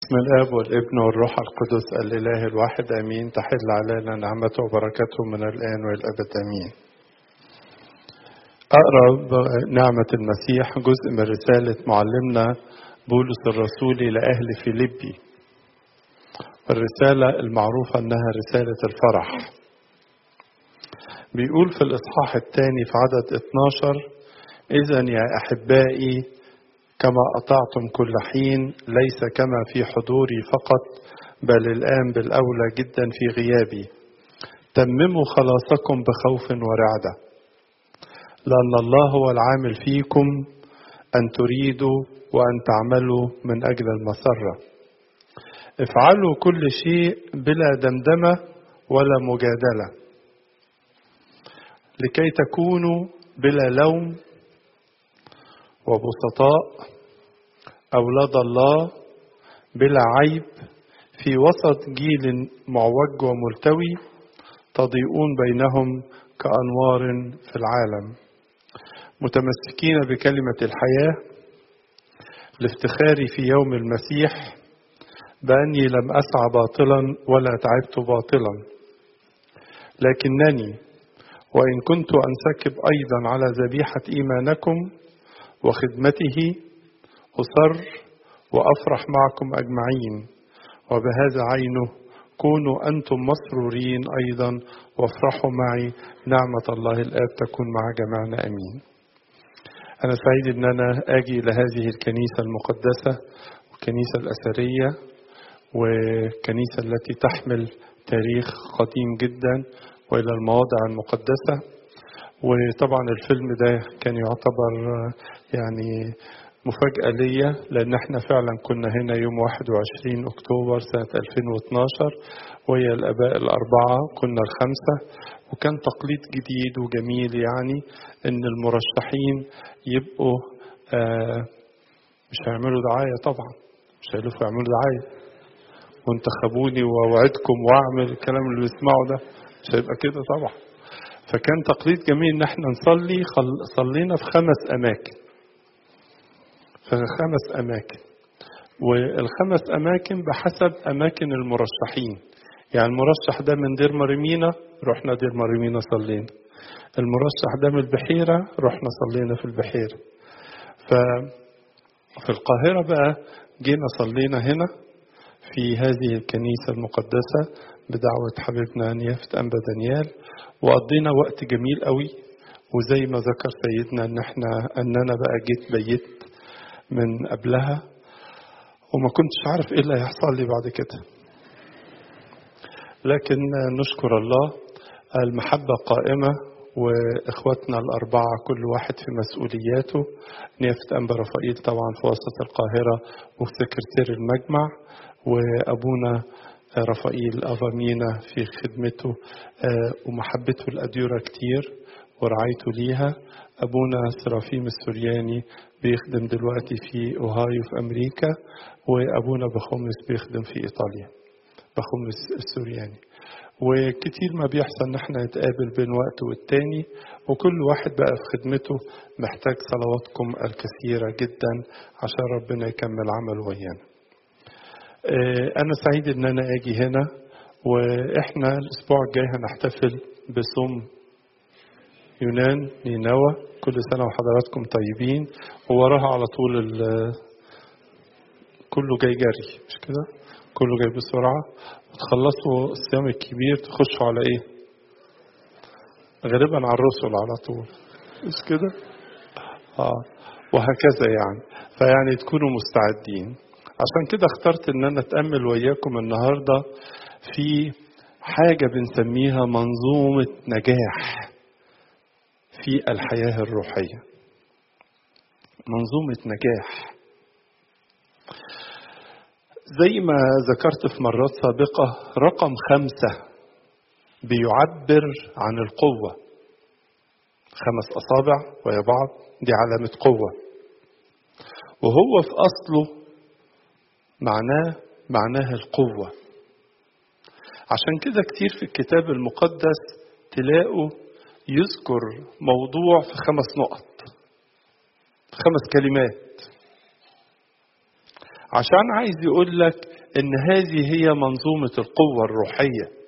بسم الاب والابن والروح القدس الاله الواحد امين تحل علينا نعمته وبركته من الان والابد امين اقرا نعمه المسيح جزء من رساله معلمنا بولس الرسول لاهل فيليبي الرساله المعروفه انها رساله الفرح بيقول في الاصحاح الثاني في عدد 12 اذا يا احبائي كما أطعتم كل حين ليس كما في حضوري فقط بل الآن بالأولى جدا في غيابي تمموا خلاصكم بخوف ورعدة لأن الله هو العامل فيكم أن تريدوا وأن تعملوا من أجل المسرة افعلوا كل شيء بلا دمدمة ولا مجادلة لكي تكونوا بلا لوم وبسطاء أولاد الله بلا عيب في وسط جيل معوج وملتوي تضيئون بينهم كأنوار في العالم متمسكين بكلمة الحياة لافتخاري في يوم المسيح بأني لم أسعى باطلا ولا تعبت باطلا لكنني وإن كنت أنسكب أيضا على ذبيحة إيمانكم وخدمته أصر وأفرح معكم أجمعين وبهذا عينه كونوا أنتم مسرورين أيضا وافرحوا معي نعمة الله الآب تكون مع جميعنا أمين أنا سعيد أن أنا أجي لهذه الكنيسة المقدسة والكنيسة الأثرية والكنيسة التي تحمل تاريخ قديم جدا وإلى المواضع المقدسة وطبعا الفيلم ده كان يعتبر يعني مفاجأة ليا لأن احنا فعلا كنا هنا يوم 21 أكتوبر سنة 2012 وهي الآباء الأربعة كنا الخمسة وكان تقليد جديد وجميل يعني إن المرشحين يبقوا آه مش هيعملوا دعاية طبعا مش هيلفوا يعملوا دعاية وانتخبوني ووعدكم واعمل الكلام اللي بيسمعه ده مش هيبقى كده طبعا فكان تقليد جميل ان احنا نصلي صلينا في خمس اماكن في خمس اماكن والخمس اماكن بحسب اماكن المرشحين يعني المرشح ده من دير مريمينا رحنا دير مريمينا صلينا المرشح ده من البحيرة رحنا صلينا في البحيرة ففي القاهرة بقى جينا صلينا هنا في هذه الكنيسة المقدسة بدعوة حبيبنا نيافة أنبا دانيال وقضينا وقت جميل قوي وزي ما ذكر سيدنا ان احنا اننا بقى جيت بيت من قبلها وما كنتش عارف ايه اللي هيحصل لي بعد كده لكن نشكر الله المحبة قائمة واخواتنا الاربعة كل واحد في مسؤولياته نيافة انبا رفائيل طبعا في وسط القاهرة وسكرتير المجمع وابونا رفائيل أفامينا في خدمته ومحبته الأديرة كتير ورعايته ليها أبونا سرافيم السورياني بيخدم دلوقتي في أوهايو في أمريكا وأبونا بخمس بيخدم في إيطاليا بخمس السورياني وكتير ما بيحصل ان احنا نتقابل بين وقت والتاني وكل واحد بقى في خدمته محتاج صلواتكم الكثيرة جدا عشان ربنا يكمل عمله ويانا أنا سعيد إن أنا أجي هنا وإحنا الأسبوع الجاي هنحتفل بصوم يونان نينوى كل سنة وحضراتكم طيبين ووراها على طول كله جاي جري مش كده؟ كله جاي بسرعة وتخلصوا الصيام الكبير تخشوا على إيه؟ غالبا على الرسل على طول مش كده؟ آه وهكذا يعني فيعني تكونوا مستعدين عشان كده اخترت ان انا اتامل وياكم النهارده في حاجه بنسميها منظومه نجاح في الحياه الروحيه منظومه نجاح زي ما ذكرت في مرات سابقه رقم خمسه بيعبر عن القوه خمس اصابع ويا بعض دي علامه قوه وهو في اصله معناه معناها القوة عشان كده كتير في الكتاب المقدس تلاقوا يذكر موضوع في خمس نقط في خمس كلمات عشان عايز يقول لك ان هذه هي منظومة القوة الروحية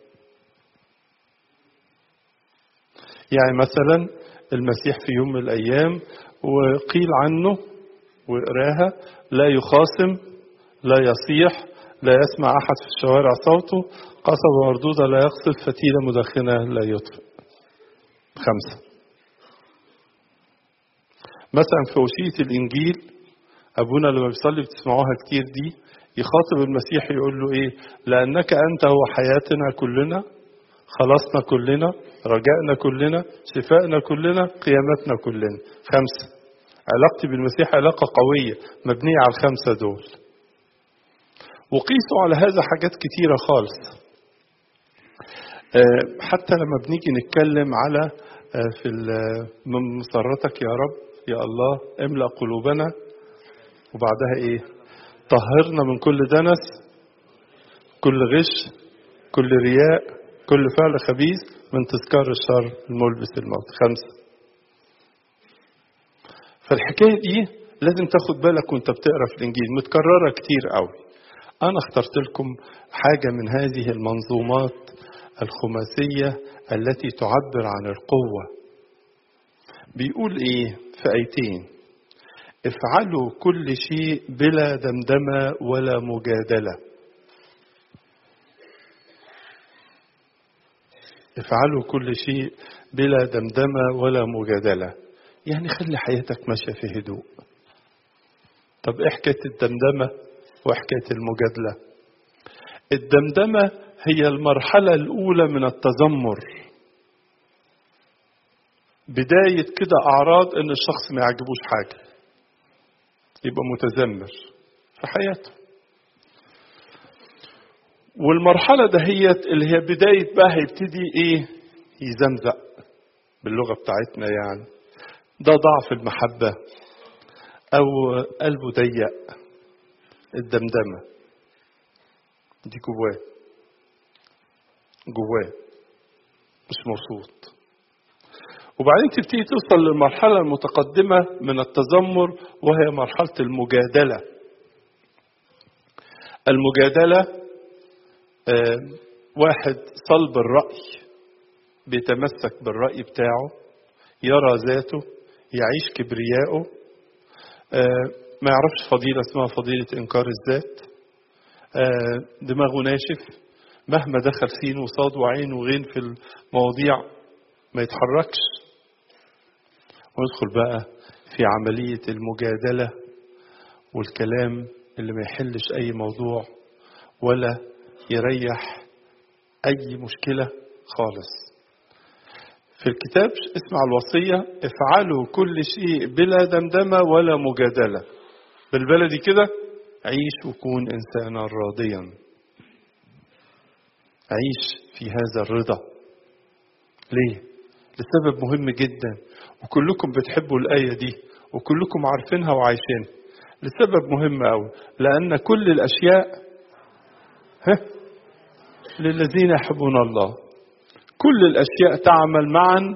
يعني مثلا المسيح في يوم من الأيام وقيل عنه وقراها لا يخاصم لا يصيح لا يسمع أحد في الشوارع صوته قصبة مردودة لا يقصف فتيلة مدخنة لا يطفئ خمسة مثلا في وشية الإنجيل أبونا لما بيصلي بتسمعوها كتير دي يخاطب المسيح يقول له إيه لأنك أنت هو حياتنا كلنا خلاصنا كلنا رجائنا كلنا شفائنا كلنا قيامتنا كلنا خمسة علاقتي بالمسيح علاقة قوية مبنية على الخمسة دول وقيسوا على هذا حاجات كتيرة خالص حتى لما بنيجي نتكلم على في من مسرتك يا رب يا الله املأ قلوبنا وبعدها ايه طهرنا من كل دنس كل غش كل رياء كل فعل خبيث من تذكار الشر الملبس الموت خمسة فالحكاية دي لازم تاخد بالك وانت بتقرا في الانجيل متكررة كتير قوي انا اخترت لكم حاجة من هذه المنظومات الخماسية التي تعبر عن القوة بيقول ايه في ايتين افعلوا كل شيء بلا دمدمة ولا مجادلة افعلوا كل شيء بلا دمدمة ولا مجادلة يعني خلي حياتك ماشية في هدوء طب ايه حكاية الدمدمة وحكاية المجادلة الدمدمة هي المرحلة الأولى من التذمر بداية كده أعراض إن الشخص ما يعجبوش حاجة يبقى متذمر في حياته والمرحلة دهيت اللي هي بداية بقى هيبتدي إيه يزمزق باللغة بتاعتنا يعني ده ضعف المحبة أو قلبه ضيق الدمدمة دي جواه جواه مش مبسوط وبعدين تبتدي توصل للمرحلة المتقدمة من التذمر وهي مرحلة المجادلة المجادلة آه واحد صلب الرأي بيتمسك بالرأي بتاعه يرى ذاته يعيش كبرياءه آه ما يعرفش فضيلة اسمها فضيلة إنكار الذات آه دماغه ناشف مهما دخل سين وصاد وعين وغين في المواضيع ما يتحركش وندخل بقى في عملية المجادلة والكلام اللي ما يحلش أي موضوع ولا يريح أي مشكلة خالص في الكتاب اسمع الوصية افعلوا كل شيء بلا دمدمة ولا مجادلة بالبلدي كده عيش وكون إنسانا راضيا عيش في هذا الرضا ليه؟ لسبب مهم جدا وكلكم بتحبوا الآية دي وكلكم عارفينها وعايشينها لسبب مهم أوي لأن كل الأشياء ها للذين يحبون الله كل الأشياء تعمل معا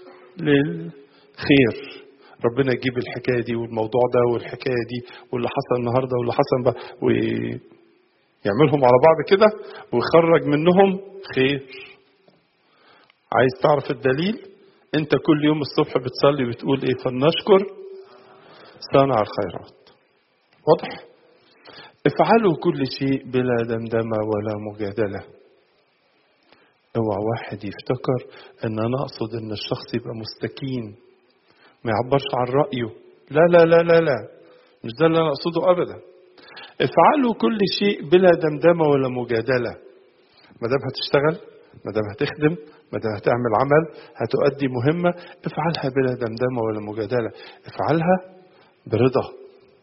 للخير ربنا يجيب الحكاية دي والموضوع ده والحكاية دي واللي حصل النهاردة واللي حصل بقى ويعملهم على بعض كده ويخرج منهم خير عايز تعرف الدليل انت كل يوم الصبح بتصلي بتقول ايه فلنشكر صانع الخيرات واضح افعلوا كل شيء بلا دمدمة ولا مجادلة اوعى واحد يفتكر ان انا اقصد ان الشخص يبقى مستكين ما يعبرش عن رأيه لا لا لا لا لا مش ده اللي انا اقصده ابدا افعلوا كل شيء بلا دمدمة ولا مجادلة ما دام هتشتغل ما دام هتخدم ما دام هتعمل عمل هتؤدي مهمة افعلها بلا دمدمة ولا مجادلة افعلها برضا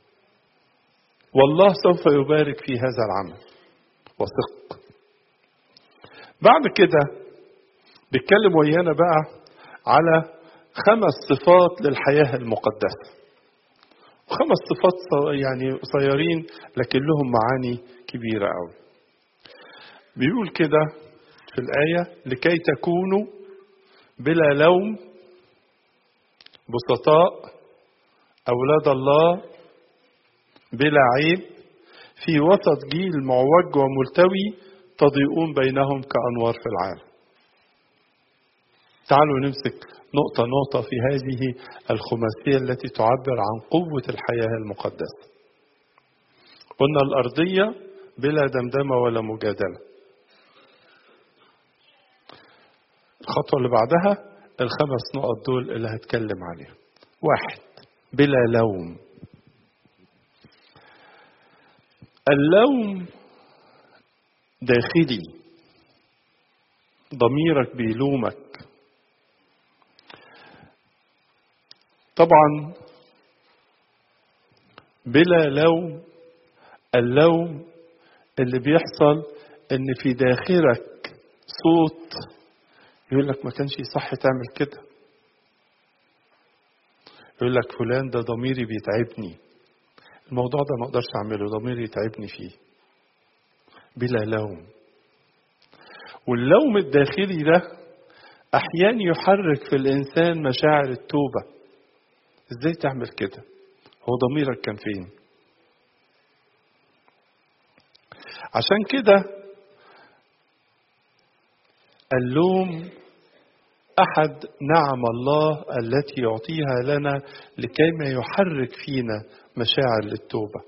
والله سوف يبارك في هذا العمل وثق بعد كده بيتكلم ويانا بقى على خمس صفات للحياة المقدسة وخمس صفات يعني قصيرين لكن لهم معاني كبيرة قوي بيقول كده في الآية لكي تكونوا بلا لوم بسطاء أولاد الله بلا عيب في وسط جيل معوج وملتوي تضيئون بينهم كأنوار في العالم تعالوا نمسك نقطة نقطة في هذه الخماسية التي تعبر عن قوة الحياة المقدسة قلنا الأرضية بلا دمدمة ولا مجادلة الخطوة اللي بعدها الخمس نقط دول اللي هتكلم عليهم واحد بلا لوم اللوم داخلي ضميرك بيلومك طبعا بلا لوم اللوم اللي بيحصل ان في داخلك صوت يقول لك ما كانش يصح تعمل كده يقول لك فلان ده ضميري بيتعبني الموضوع ده ما اقدرش اعمله ضميري يتعبني فيه بلا لوم واللوم الداخلي ده احيانا يحرك في الانسان مشاعر التوبه ازاي تعمل كده هو ضميرك كان فين عشان كده اللوم احد نعم الله التي يعطيها لنا لكيما يحرك فينا مشاعر للتوبه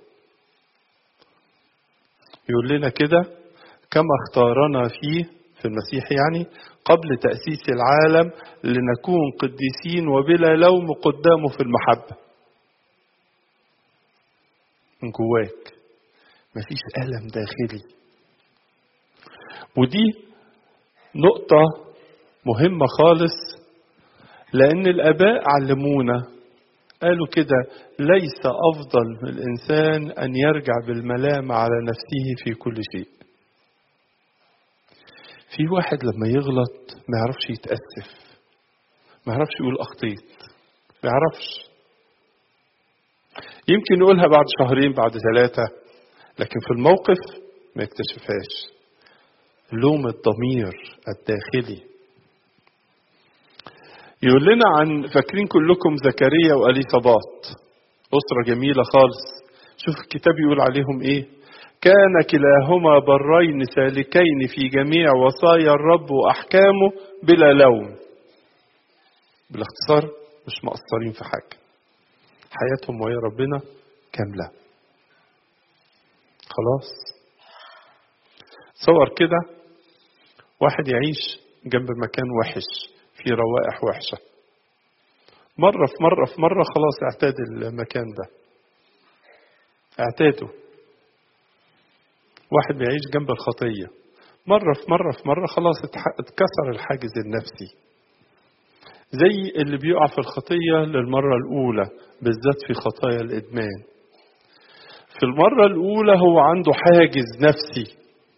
يقول لنا كده كما اختارنا فيه في المسيح يعني قبل تأسيس العالم لنكون قديسين وبلا لوم قدامه في المحبة من جواك مفيش ألم داخلي ودي نقطة مهمة خالص لأن الآباء علمونا قالوا كده ليس أفضل من الإنسان أن يرجع بالملام على نفسه في كل شيء في واحد لما يغلط ما يعرفش يتأسف ما يعرفش يقول أخطيت ما يعرفش يمكن يقولها بعد شهرين بعد ثلاثة لكن في الموقف ما يكتشفهاش لوم الضمير الداخلي يقول لنا عن فاكرين كلكم زكريا وأليصابات أسرة جميلة خالص شوف الكتاب يقول عليهم إيه كان كلاهما برين سالكين في جميع وصايا الرب وأحكامه بلا لوم بالاختصار مش مقصرين في حاجة حياتهم وهي ربنا كاملة خلاص صور كده واحد يعيش جنب مكان وحش في روائح وحشة مرة في مرة في مرة خلاص اعتاد المكان ده اعتاده واحد بيعيش جنب الخطية مرة في مرة في مرة خلاص اتكسر الحاجز النفسي زي اللي بيقع في الخطية للمرة الأولى بالذات في خطايا الإدمان في المرة الأولى هو عنده حاجز نفسي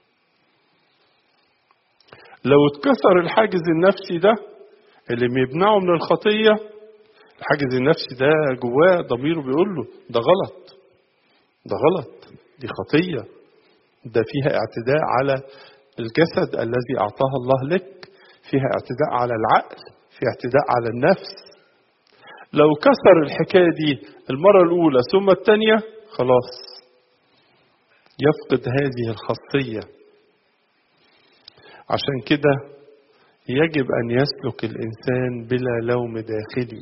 لو اتكسر الحاجز النفسي ده اللي بيمنعه من الخطية الحاجز النفسي ده جواه ضميره بيقول له ده غلط ده غلط دي خطية ده فيها اعتداء على الجسد الذي أعطاه الله لك فيها اعتداء على العقل فيها اعتداء على النفس لو كسر الحكاية دي المرة الأولى ثم الثانية خلاص يفقد هذه الخاصية عشان كده يجب أن يسلك الإنسان بلا لوم داخلي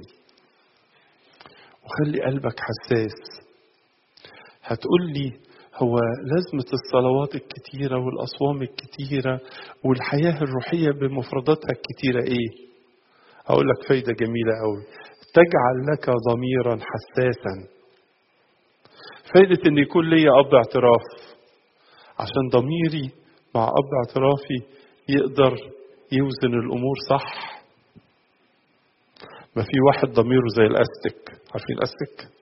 وخلي قلبك حساس هتقول لي هو لازمة الصلوات الكتيرة والأصوام الكتيرة والحياة الروحية بمفرداتها الكتيرة إيه؟ أقول لك فايدة جميلة أوي تجعل لك ضميرا حساسا فايدة إن يكون لي أب اعتراف عشان ضميري مع أب اعترافي يقدر يوزن الأمور صح ما في واحد ضميره زي الأستك عارفين الأستك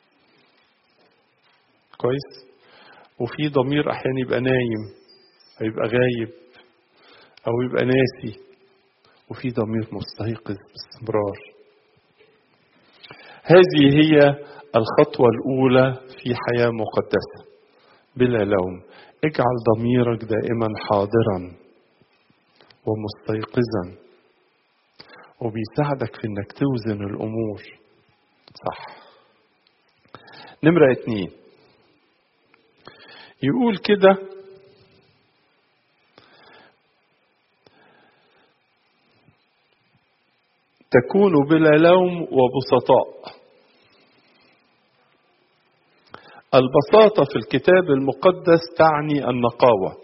كويس وفي ضمير أحيانا يبقى نايم أو يبقى غايب أو يبقى ناسي وفي ضمير مستيقظ باستمرار هذه هي الخطوة الأولى في حياة مقدسة بلا لوم اجعل ضميرك دائما حاضرا ومستيقظا وبيساعدك في انك توزن الامور صح نمرة اتنين يقول كده تكون بلا لوم وبسطاء البساطة في الكتاب المقدس تعني النقاوة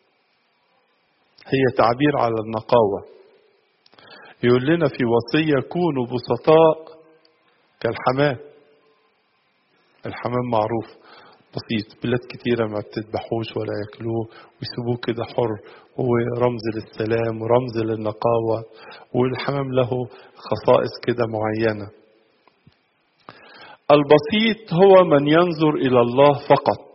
هي تعبير على النقاوة يقول لنا في وصية كونوا بسطاء كالحمام الحمام معروف بسيط بلاد كتيرة ما بتذبحوش ولا ياكلوه ويسيبوه كده حر هو رمز للسلام ورمز للنقاوة والحمام له خصائص كده معينة البسيط هو من ينظر إلى الله فقط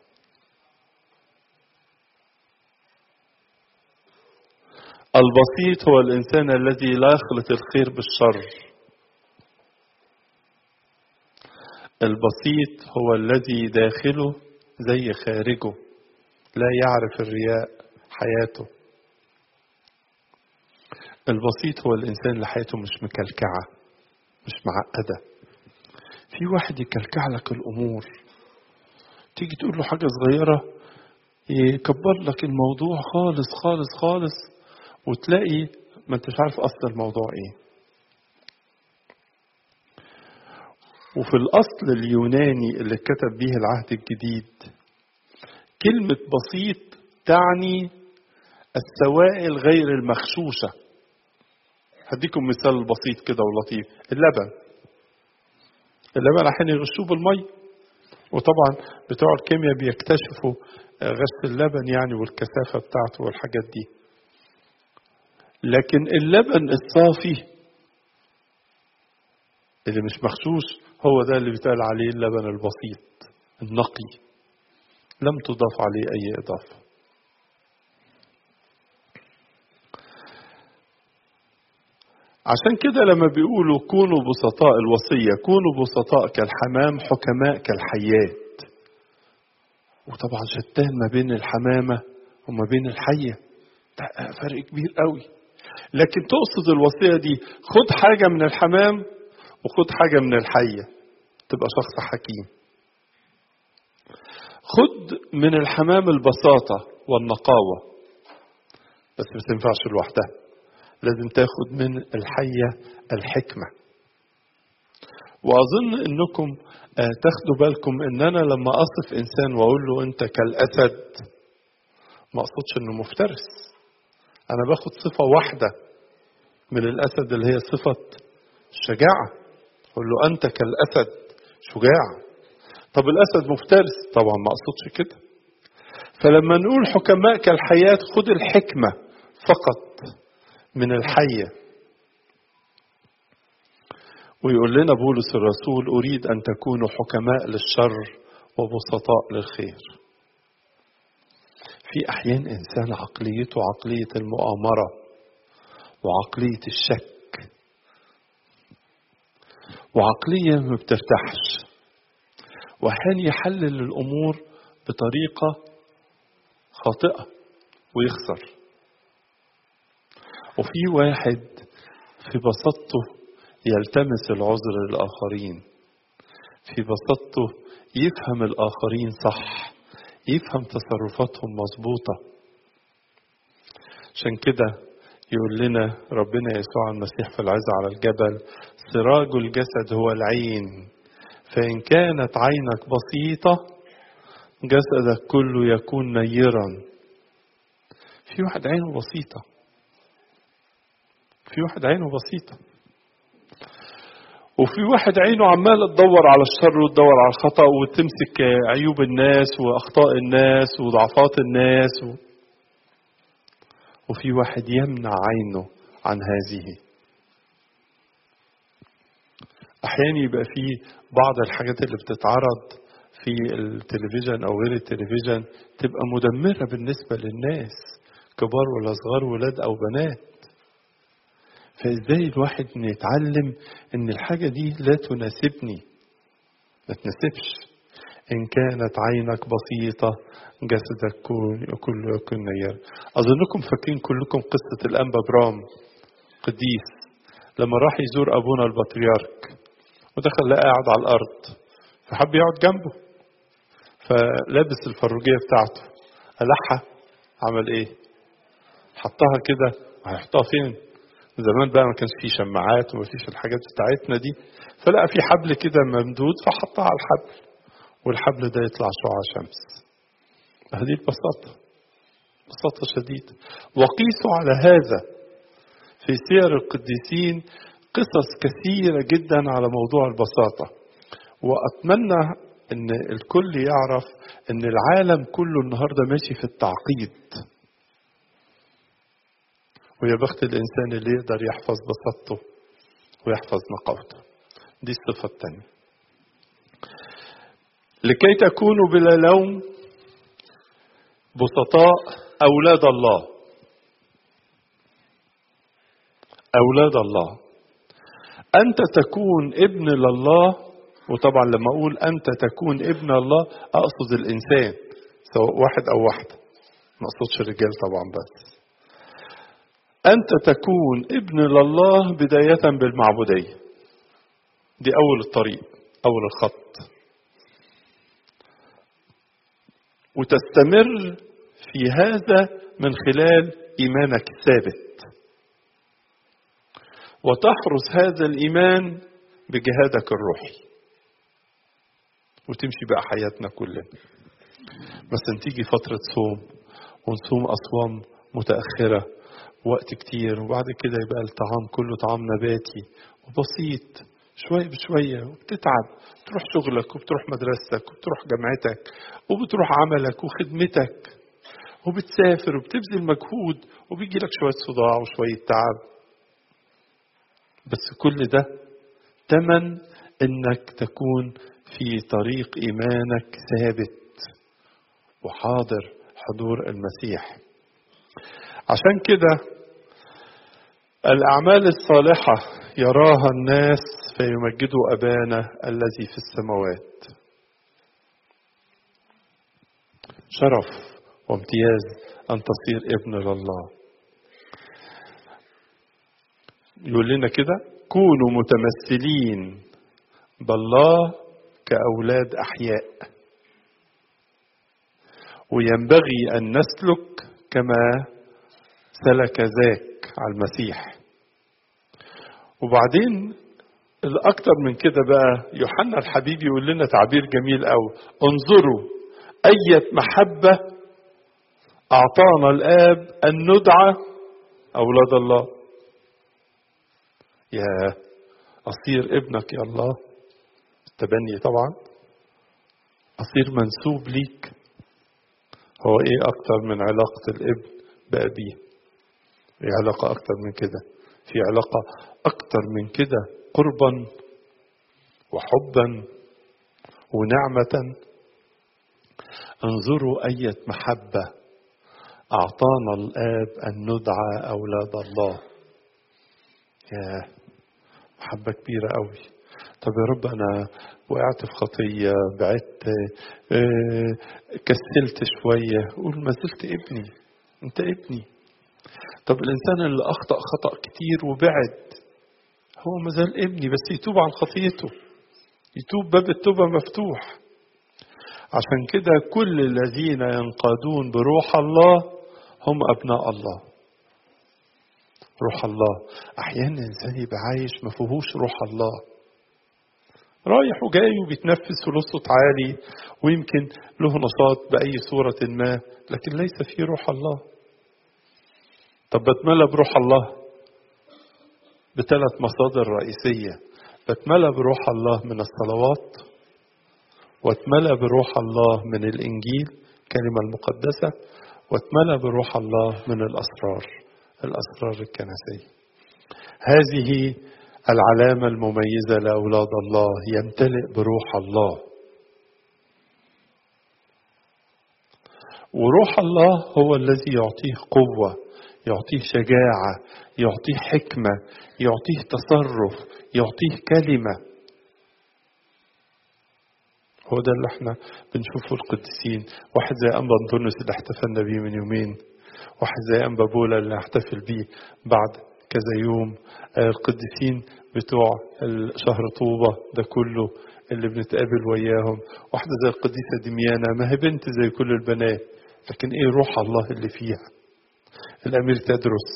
البسيط هو الإنسان الذي لا يخلط الخير بالشر البسيط هو الذي داخله زي خارجه لا يعرف الرياء حياته البسيط هو الإنسان اللي حياته مش مكلكعة مش معقدة في واحد يكلكع لك الأمور تيجي تقول له حاجة صغيرة يكبر لك الموضوع خالص خالص خالص وتلاقي ما انتش عارف أصل الموضوع إيه وفي الأصل اليوناني اللي كتب به العهد الجديد كلمة بسيط تعني السوائل غير المخشوشة هديكم مثال بسيط كده ولطيف اللبن اللبن أحيانا يغشوه بالمية وطبعا بتوع الكيمياء بيكتشفوا غش اللبن يعني والكثافة بتاعته والحاجات دي لكن اللبن الصافي اللي مش مغشوش هو ده اللي بيتقال عليه اللبن البسيط النقي لم تضاف عليه أي إضافة عشان كده لما بيقولوا كونوا بسطاء الوصية كونوا بسطاء كالحمام حكماء كالحيات وطبعا شتان ما بين الحمامة وما بين الحية ده فرق كبير قوي لكن تقصد الوصية دي خد حاجة من الحمام وخد حاجة من الحية تبقى شخص حكيم خد من الحمام البساطة والنقاوة بس ما تنفعش لوحدها لازم تاخد من الحية الحكمة وأظن أنكم تاخدوا بالكم أن أنا لما أصف إنسان وأقول له أنت كالأسد ما أقصدش أنه مفترس أنا باخد صفة واحدة من الأسد اللي هي صفة الشجاعة أقول له أنت كالأسد شجاع طب الأسد مفترس طبعا ما أقصدش كده فلما نقول حكماء كالحياة خد الحكمة فقط من الحية ويقول لنا بولس الرسول أريد أن تكونوا حكماء للشر وبسطاء للخير في أحيان إنسان عقليته عقلية المؤامرة وعقلية الشك وعقلية ما بترتاحش وأحيانا يحلل الأمور بطريقة خاطئة ويخسر وفي واحد في بساطته يلتمس العذر للآخرين في بساطته يفهم الآخرين صح يفهم تصرفاتهم مظبوطة عشان كده يقول لنا ربنا يسوع المسيح في العزة على الجبل سراج الجسد هو العين فإن كانت عينك بسيطة جسدك كله يكون نيرا في واحد عينه بسيطة في واحد عينه بسيطة وفي واحد عينه عمالة تدور على الشر وتدور على الخطأ وتمسك عيوب الناس وأخطاء الناس وضعفات الناس و... وفي واحد يمنع عينه عن هذه أحيانا يبقى في بعض الحاجات اللي بتتعرض في التلفزيون أو غير التلفزيون تبقى مدمرة بالنسبة للناس كبار ولا صغار ولاد أو بنات فازاي الواحد يتعلم ان الحاجة دي لا تناسبني ما تناسبش ان كانت عينك بسيطة جسدك كله يكون نير اظنكم فاكرين كلكم قصة الانبا برام قديس لما راح يزور ابونا البطريرك ودخل لقى قاعد على الارض فحب يقعد جنبه فلابس الفروجية بتاعته قلعها عمل ايه حطها كده هيحطها فين زمان بقى ما كانش فيه شماعات وما فيش الحاجات بتاعتنا دي فلقى في حبل كده ممدود فحطها على الحبل والحبل ده يطلع شعاع شمس هذه البساطة بساطة شديدة وقيسوا على هذا في سير القديسين قصص كثيرة جدا على موضوع البساطة وأتمنى أن الكل يعرف أن العالم كله النهاردة ماشي في التعقيد ويا بخت الإنسان اللي يقدر يحفظ بساطته ويحفظ نقاوته دي الصفة الثانية لكي تكونوا بلا لوم بسطاء أولاد الله أولاد الله أنت تكون ابن لله وطبعا لما أقول أنت تكون ابن الله أقصد الإنسان سواء واحد أو واحدة ما أقصدش الرجال طبعا بس أنت تكون ابن لله بداية بالمعبودية دي أول الطريق أول الخط وتستمر في هذا من خلال إيمانك الثابت وتحرس هذا الإيمان بجهادك الروحي وتمشي بقى حياتنا كلنا مثلا تيجي فترة صوم ونصوم أصوام متأخرة وقت كتير وبعد كده يبقى الطعام كله طعام نباتي وبسيط شوية بشوية وبتتعب تروح شغلك وبتروح مدرستك وبتروح جامعتك وبتروح عملك وخدمتك وبتسافر وبتبذل مجهود وبيجي لك شوية صداع وشوية تعب بس كل ده تمن انك تكون في طريق ايمانك ثابت وحاضر حضور المسيح عشان كده الاعمال الصالحه يراها الناس فيمجدوا ابانا الذي في السماوات شرف وامتياز ان تصير ابن لله يقول لنا كده كونوا متمثلين بالله كأولاد أحياء وينبغي أن نسلك كما سلك ذاك على المسيح وبعدين الأكتر من كده بقى يوحنا الحبيب يقول لنا تعبير جميل أوي انظروا أية محبة أعطانا الآب أن ندعى أولاد الله يا أصير ابنك يا الله التبني طبعا أصير منسوب ليك هو إيه أكتر من علاقة الابن بأبيه في علاقة أكتر من كده في علاقة أكتر من كده قربا وحبا ونعمة انظروا أية محبة أعطانا الآب أن ندعى أولاد الله يا محبة كبيرة قوي طب يا رب أنا وقعت في خطية بعدت آه، كسلت شوية قول ما زلت ابني أنت ابني طب الإنسان اللي أخطأ خطأ كتير وبعد هو ما زال ابني بس يتوب عن خطيته يتوب باب التوبة مفتوح عشان كده كل الذين ينقادون بروح الله هم أبناء الله روح الله أحيانا الإنسان يبقى عايش ما فيهوش روح الله رايح وجاي وبيتنفس وله صوت عالي ويمكن له نشاط بأي صورة ما لكن ليس فيه روح الله طب بتملى بروح الله بثلاث مصادر رئيسية بتملى بروح الله من الصلوات واتملى بروح الله من الإنجيل كلمة المقدسة واتملى بروح الله من الأسرار الأسرار الكنسية هذه العلامة المميزة لأولاد الله يمتلئ بروح الله وروح الله هو الذي يعطيه قوة يعطيه شجاعة يعطيه حكمة يعطيه تصرف يعطيه كلمة هو ده اللي احنا بنشوفه القديسين واحد زي أنبا أنطونيوس اللي احتفلنا بيه من يومين واحد زي أنبا بولا اللي هنحتفل بيه بعد كذا يوم القديسين بتوع شهر طوبة ده كله اللي بنتقابل وياهم واحدة زي القديسة دميانة ما هي بنت زي كل البنات لكن ايه روح الله اللي فيها الأمير تدرس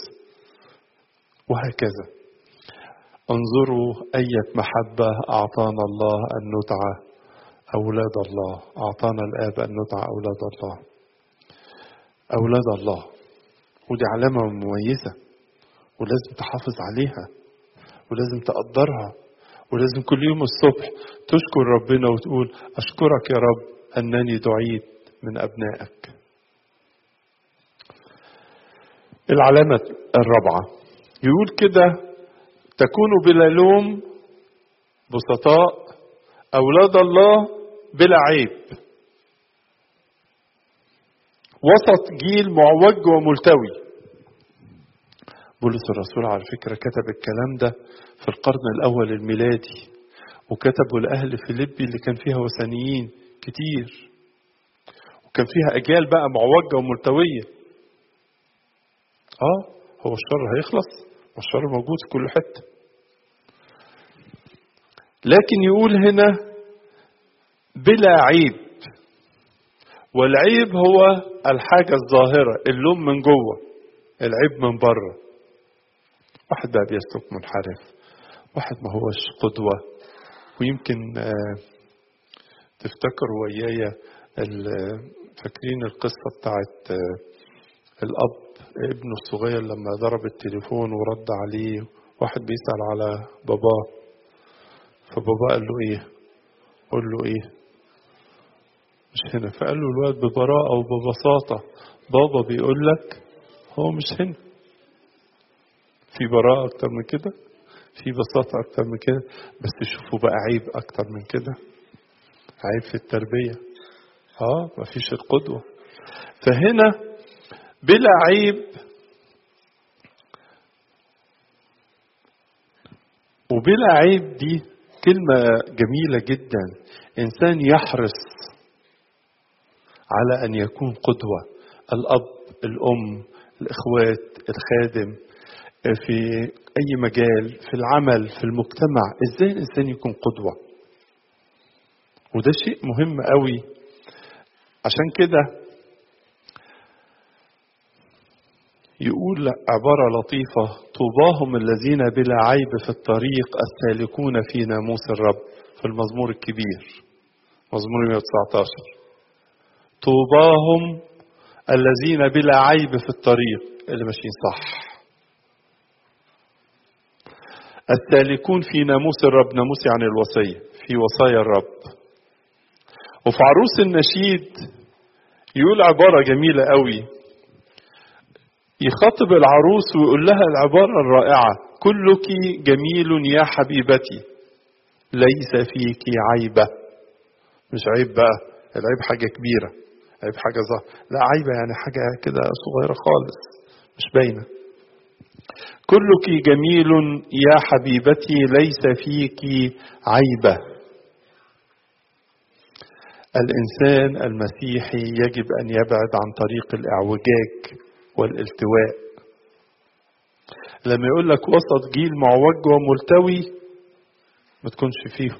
وهكذا انظروا أية محبة أعطانا الله أن ندعى أولاد الله أعطانا الآب أن ندعى أولاد الله أولاد الله ودي علامة مميزة ولازم تحافظ عليها ولازم تقدرها ولازم كل يوم الصبح تشكر ربنا وتقول أشكرك يا رب أنني دعيت من أبنائك العلامة الرابعة يقول كده تكونوا بلا لوم بسطاء أولاد الله بلا عيب وسط جيل معوج وملتوي بولس الرسول على فكرة كتب الكلام ده في القرن الأول الميلادي وكتبه لأهل فيليبي اللي كان فيها وثنيين كتير وكان فيها أجيال بقى معوجة وملتوية اه هو الشر هيخلص والشر موجود في كل حتة لكن يقول هنا بلا عيب والعيب هو الحاجة الظاهرة اللوم من جوه العيب من بره واحد بقى بيسلك منحرف واحد ما هوش قدوة ويمكن تفتكروا ويايا فاكرين القصة بتاعت الأب ابنه الصغير لما ضرب التليفون ورد عليه واحد بيسأل على باباه فبابا قال له ايه قول له ايه مش هنا فقال له الواد ببراءة وببساطة بابا بيقول لك هو مش هنا في براءة أكتر من كده في بساطة أكتر من كده بس شوفوا بقى عيب أكتر من كده عيب في التربية اه مفيش القدوة فهنا بلا عيب وبلا عيب دي كلمة جميلة جدا إنسان يحرص على أن يكون قدوة الأب الأم الإخوات الخادم في أي مجال في العمل في المجتمع إزاي الإنسان يكون قدوة وده شيء مهم قوي عشان كده يقول عبارة لطيفة طوباهم الذين بلا عيب في الطريق السالكون في ناموس الرب في المزمور الكبير مزمور 119 طوباهم الذين بلا عيب في الطريق اللي ماشيين صح السالكون في ناموس الرب ناموس يعني الوصية في وصايا الرب وفي عروس النشيد يقول عبارة جميلة قوي يخاطب العروس ويقول لها العبارة الرائعة كلك جميل يا حبيبتي ليس فيك عيبة مش عيب بقى العيب حاجة كبيرة عيب حاجة ظاهرة لا عيبة يعني حاجة كده صغيرة خالص مش باينة كلك جميل يا حبيبتي ليس فيك عيبة الإنسان المسيحي يجب أن يبعد عن طريق الإعوجاج والالتواء لما يقول لك وسط جيل معوج وملتوي ما تكونش فيهم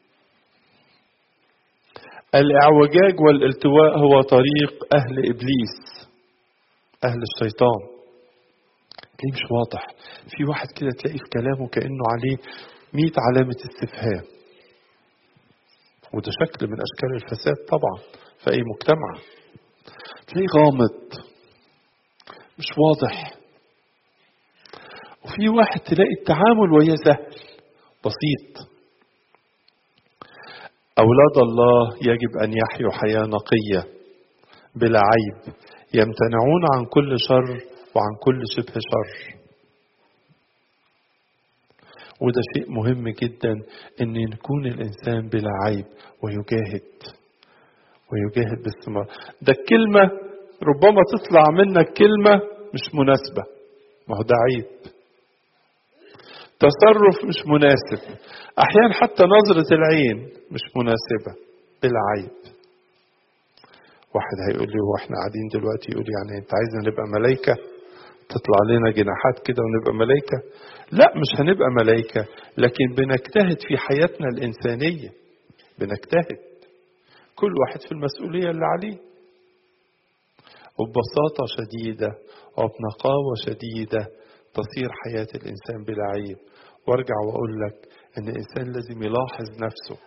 الاعوجاج والالتواء هو طريق اهل ابليس اهل الشيطان ليه مش واضح في واحد كده تلاقي في كلامه كانه عليه مئة علامة استفهام وده شكل من اشكال الفساد طبعا في اي مجتمع تلاقيه غامض مش واضح وفي واحد تلاقي التعامل وياه سهل بسيط أولاد الله يجب أن يحيوا حياة نقية بلا عيب يمتنعون عن كل شر وعن كل شبه شر وده شيء مهم جدا ان يكون الانسان بلا عيب ويجاهد ويجاهد باستمرار ده الكلمه ربما تطلع منك كلمة مش مناسبة ما هو ده عيب تصرف مش مناسب أحيانا حتى نظرة العين مش مناسبة بلا عيب واحد هيقول لي هو احنا قاعدين دلوقتي يقول يعني انت عايزنا نبقى ملايكة تطلع لنا جناحات كده ونبقى ملائكة لا مش هنبقى ملائكة لكن بنجتهد في حياتنا الإنسانية بنجتهد كل واحد في المسؤولية اللي عليه وببساطة شديدة وبنقاوة شديدة تصير حياة الإنسان بلا عيب وارجع وأقول لك إن الإنسان لازم يلاحظ نفسه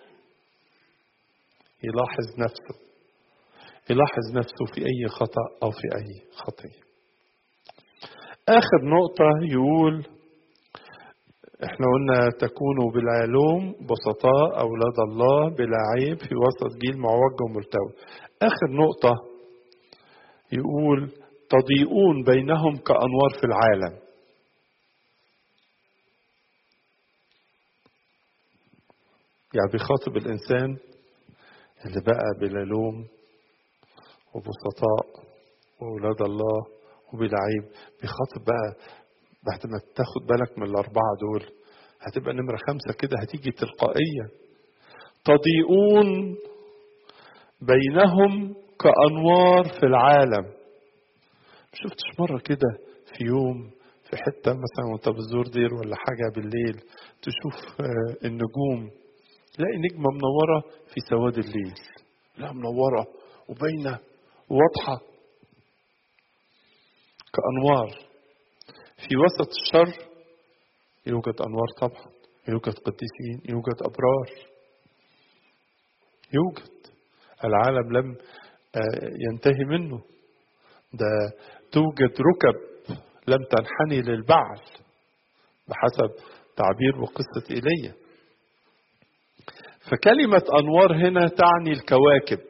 يلاحظ نفسه يلاحظ نفسه في أي خطأ أو في أي خطية آخر نقطة يقول احنا قلنا تكونوا بالعلوم بسطاء أولاد الله بلا عيب في وسط جيل معوج وملتوي آخر نقطة يقول تضيئون بينهم كأنوار في العالم يعني بيخاطب الإنسان اللي بقى بلا لوم وبسطاء وأولاد الله وبلا عيب بيخاطب بقى بعد ما تاخد بالك من الأربعة دول هتبقى نمرة خمسة كده هتيجي تلقائية تضيئون بينهم كأنوار في العالم شفتش مرة كده في يوم في حتة مثلا وانت بتزور دير ولا حاجة بالليل تشوف النجوم تلاقي نجمة منورة في سواد الليل لا منورة وباينة واضحة كأنوار في وسط الشر يوجد أنوار طبعا يوجد قديسين يوجد أبرار يوجد العالم لم ينتهي منه ده توجد ركب لم تنحني للبعل بحسب تعبير وقصة إيليا فكلمة أنوار هنا تعني الكواكب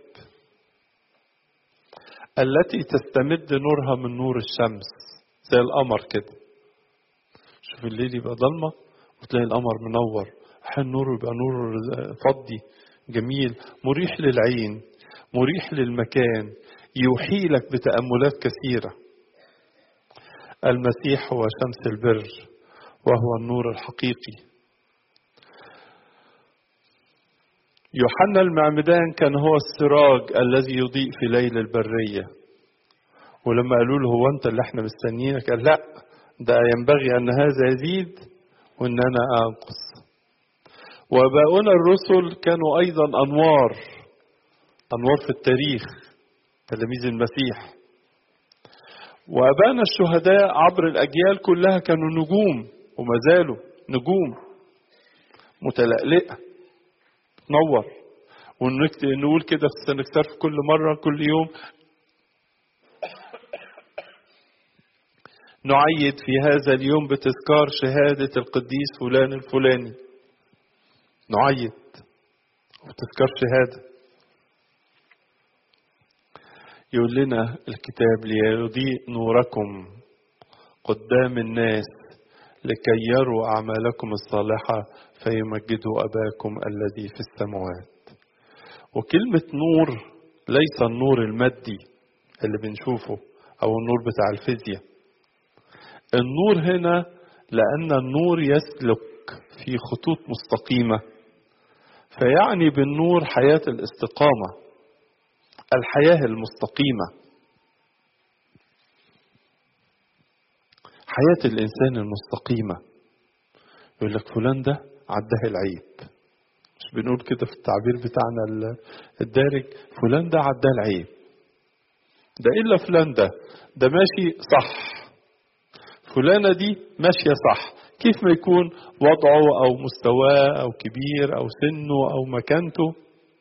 التي تستمد نورها من نور الشمس زي القمر كده شوف الليل يبقى ضلمة وتلاقي القمر منور أحيانا نور يبقى نور فضي جميل مريح للعين مريح للمكان يوحي لك بتأملات كثيرة المسيح هو شمس البر وهو النور الحقيقي يوحنا المعمدان كان هو السراج الذي يضيء في ليل البرية ولما قالوا له هو أنت اللي احنا مستنيينك قال لا ده ينبغي أن هذا يزيد وأن أنا أنقص وباؤنا الرسل كانوا أيضا أنوار أنوار في التاريخ تلاميذ المسيح وأبانا الشهداء عبر الأجيال كلها كانوا نجوم وما زالوا نجوم متلألئة تنور ونقول كده في السنكسار في كل مرة كل يوم نعيد في هذا اليوم بتذكار شهادة القديس فلان الفلاني نعيد وتذكار شهاده يقول لنا الكتاب ليضيء نوركم قدام الناس لكي يروا أعمالكم الصالحة فيمجدوا أباكم الذي في السماوات وكلمة نور ليس النور المادي اللي بنشوفه أو النور بتاع الفيزياء النور هنا لأن النور يسلك في خطوط مستقيمة فيعني بالنور حياة الاستقامة الحياة المستقيمة حياة الإنسان المستقيمة يقول لك فلان ده عداه العيب مش بنقول كده في التعبير بتاعنا الدارج فلان ده عداه العيب ده إلا فلان ده ده ماشي صح فلانة دي ماشية صح كيف ما يكون وضعه أو مستواه أو كبير أو سنه أو مكانته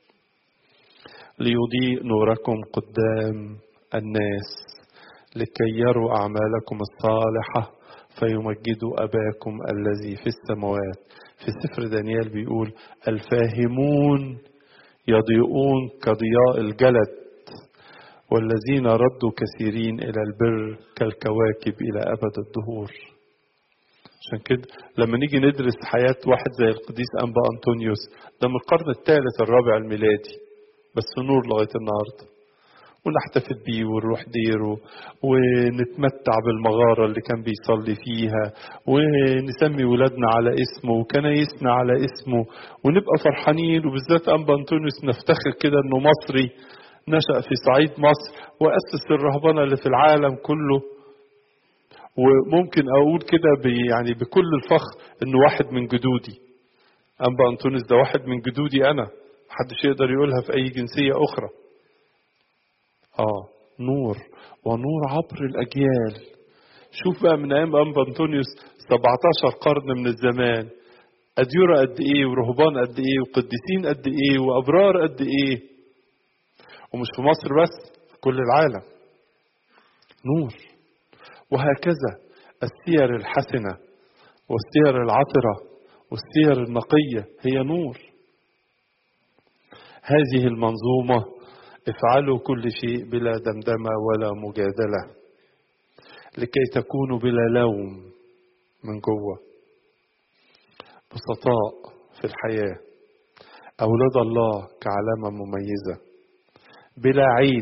ليضيء نوركم قدام الناس لكي يروا أعمالكم الصالحة فيمجدوا أباكم الذي في السماوات في سفر دانيال بيقول الفاهمون يضيئون كضياء الجلد والذين ردوا كثيرين إلى البر كالكواكب إلى أبد الدهور عشان كده لما نيجي ندرس حياة واحد زي القديس أنبا أنطونيوس ده من القرن الثالث الرابع الميلادي بس نور لغاية النهاردة ونحتفل بيه ونروح ديره ونتمتع بالمغارة اللي كان بيصلي فيها ونسمي ولادنا على اسمه وكنايسنا على اسمه ونبقى فرحانين وبالذات أنبا أنطونيوس نفتخر كده إنه مصري نشأ في صعيد مصر وأسس الرهبنة اللي في العالم كله وممكن اقول كده ب- يعني بكل الفخر انه واحد من جدودي انبا انطونيوس ده واحد من جدودي انا محدش يقدر يقولها في اي جنسيه اخرى اه نور ونور عبر الاجيال شوف بقى من ايام انبا انطونيوس 17 قرن من الزمان اديره قد ايه ورهبان قد ايه وقديسين قد ايه وابرار قد ايه ومش في مصر بس في كل العالم نور وهكذا السير الحسنه والسير العطره والسير النقيه هي نور هذه المنظومه افعلوا كل شيء بلا دمدمه ولا مجادله لكي تكونوا بلا لوم من جوه بسطاء في الحياه اولاد الله كعلامه مميزه بلا عيب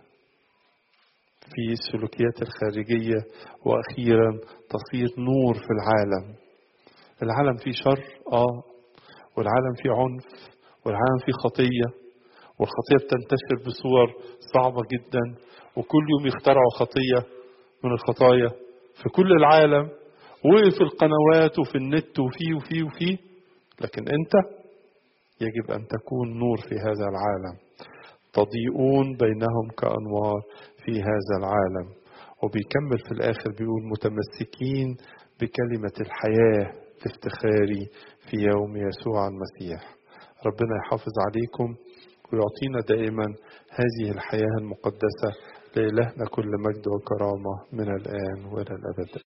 في السلوكيات الخارجيه واخيرا تصير نور في العالم العالم فيه شر اه والعالم فيه عنف والعالم فيه خطيه والخطيه بتنتشر بصور صعبه جدا وكل يوم يخترعوا خطيه من الخطايا في كل العالم وفي القنوات وفي النت وفي وفي وفي لكن انت يجب ان تكون نور في هذا العالم تضيئون بينهم كانوار في هذا العالم وبيكمل في الاخر بيقول متمسكين بكلمه الحياه لافتخاري في يوم يسوع المسيح ربنا يحافظ عليكم ويعطينا دائما هذه الحياه المقدسه لإلهنا كل مجد وكرامه من الان والى الابد